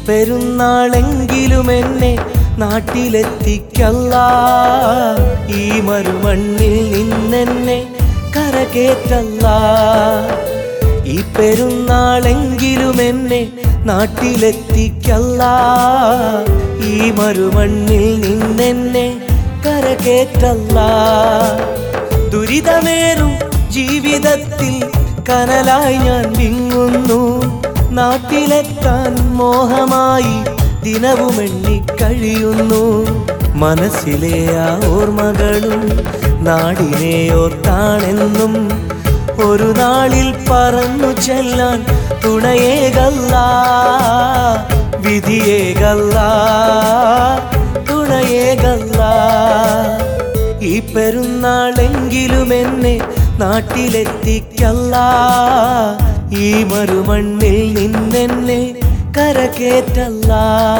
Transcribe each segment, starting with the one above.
പെരുന്നാളെങ്കിലും എന്നെ നാട്ടിലെത്തിക്കല്ല ഈ മറുമണ്ണിൽ നിന്നെന്നെ കരകേറ്റല്ല ഈ പെരുന്നാളെങ്കിലും എന്നെ നാട്ടിലെത്തിക്കല്ല ഈ മറുമണ്ണിൽ നിന്നെന്നെ കരകേറ്റല്ല ദുരിതമേറും ജീവിതത്തിൽ കനലായി ഞാൻ വിങ്ങുന്നു നാട്ടിലെത്താൻ മോഹമായി ദിനവും എണ്ണിക്കഴിയുന്നു മനസ്സിലെ ആ ഓർമ്മകളും നാടിനെ ഓർത്താണെന്നും ഒരു നാളിൽ പറന്നു ചെല്ലാൻ തുണയേകല്ല വിധിയേകല്ല തുണയേകല്ല ഈ പെരുന്നാളെങ്കിലും എന്നെ നാട്ടിലെത്തിക്കല്ല ഈ മറുമണ്ണിൽ നിന്നെന്നെ കരകേറ്റല്ല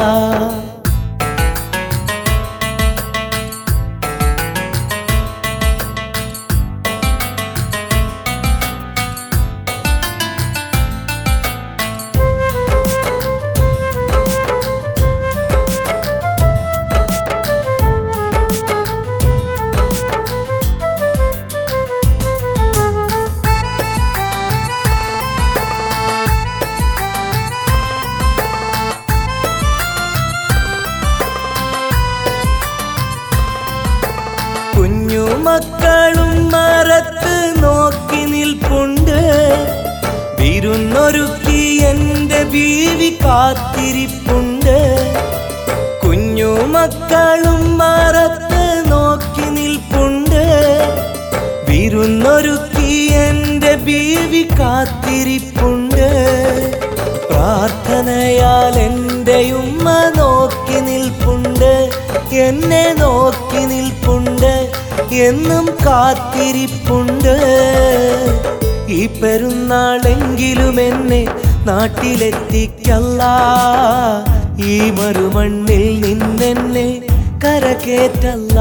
കുഞ്ഞു മക്കളും മറത്ത് നോക്കി നിൽപ്പുണ്ട് വിരുന്നൊരുക്കി എൻ്റെ ബീവി കാത്തിരിപ്പുണ്ട് കുഞ്ഞു മക്കളും മറത്ത് നോക്കി നിൽപ്പുണ്ട് വിരുന്നൊരുക്കി എൻ്റെ ബീവി കാത്തിരിപ്പുണ്ട് പ്രാർത്ഥനയാൽ എൻ്റെ ഉമ്മ നോക്കി നിൽപ്പുണ്ട് എന്നെ നോക്കി നിൽപ്പുണ്ട് എന്നും കാത്തിരിപ്പുണ്ട് ഈ പെരുന്നാളെങ്കിലും എന്നെ നാട്ടിലെത്തിക്കല്ല ഈ മറുമണ്ണിൽ നിന്നെന്നെ കരകേറ്റല്ല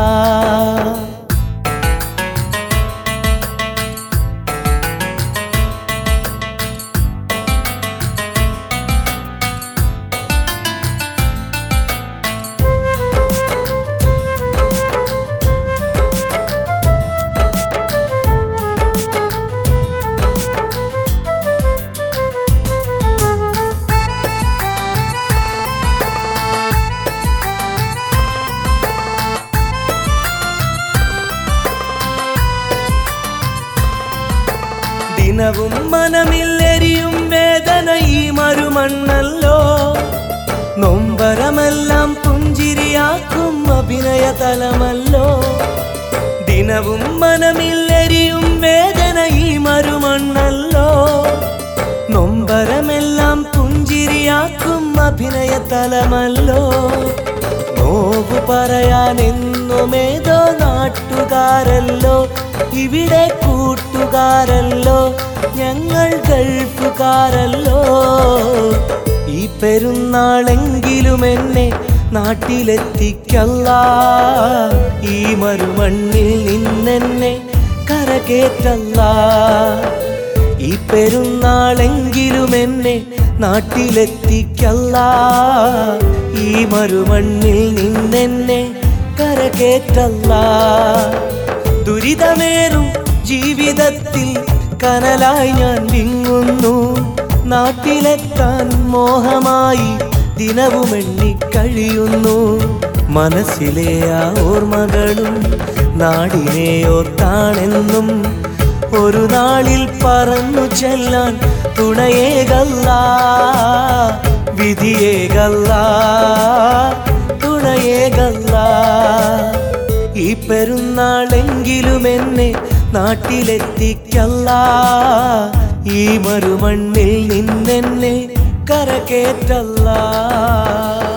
ദിനവും മനമില്ലെരിയും വേദന ഈ മറുമണ്ണല്ലോ നൊമ്പരമെല്ലാം പുഞ്ചിരിയാക്കും അഭിനയ തലമല്ലോ ദിനവും മനമില്ലെരിയും വേദന ഈ മറുമണ്ണല്ലോ നൊമ്പരമെല്ലാം പുഞ്ചിരിയാക്കും അഭിനയ തലമല്ലോ നോവ് പറയാൻ എന്നുമേതോ നാട്ടുകാരല്ലോ ഇവിടെ കൂട്ടുകാരല്ലോ ഞങ്ങൾ ഗൾഫുകാരല്ലോ ഈ പെരുന്നാളെങ്കിലും എന്നെ നാട്ടിലെത്തിക്കല്ല ഈ മറുമണ്ണിൽ നിന്നെന്നെ കരകേറ്റല്ല ഈ പെരുന്നാളെങ്കിലും എന്നെ നാട്ടിലെത്തിക്കല്ല ഈ മറുമണ്ണിൽ നിന്നെന്നെ കരകേറ്റല്ല ദുരിതമേറും ജീവിതത്തിൽ കനലായി ഞാൻ വിങ്ങുന്നു നാട്ടിലെത്താൻ മോഹമായി ദിനവും എണ്ണിക്കഴിയുന്നു മനസ്സിലെ ആ ഓർമ്മകളും നാടിനെ ഓർത്താണെന്നും ഒരു നാളിൽ പറന്നു ചെല്ലാൻ തുണയേകല്ല വിധിയേകല്ല തുണയേകല്ല ഈ പെരുന്നാളെങ്കിലും എന്നെ നാട്ടിലെത്തിക്കല്ല ഈ മറുമണ്ണിൽ നിന്നെന്നെ കരകേറ്റല്ല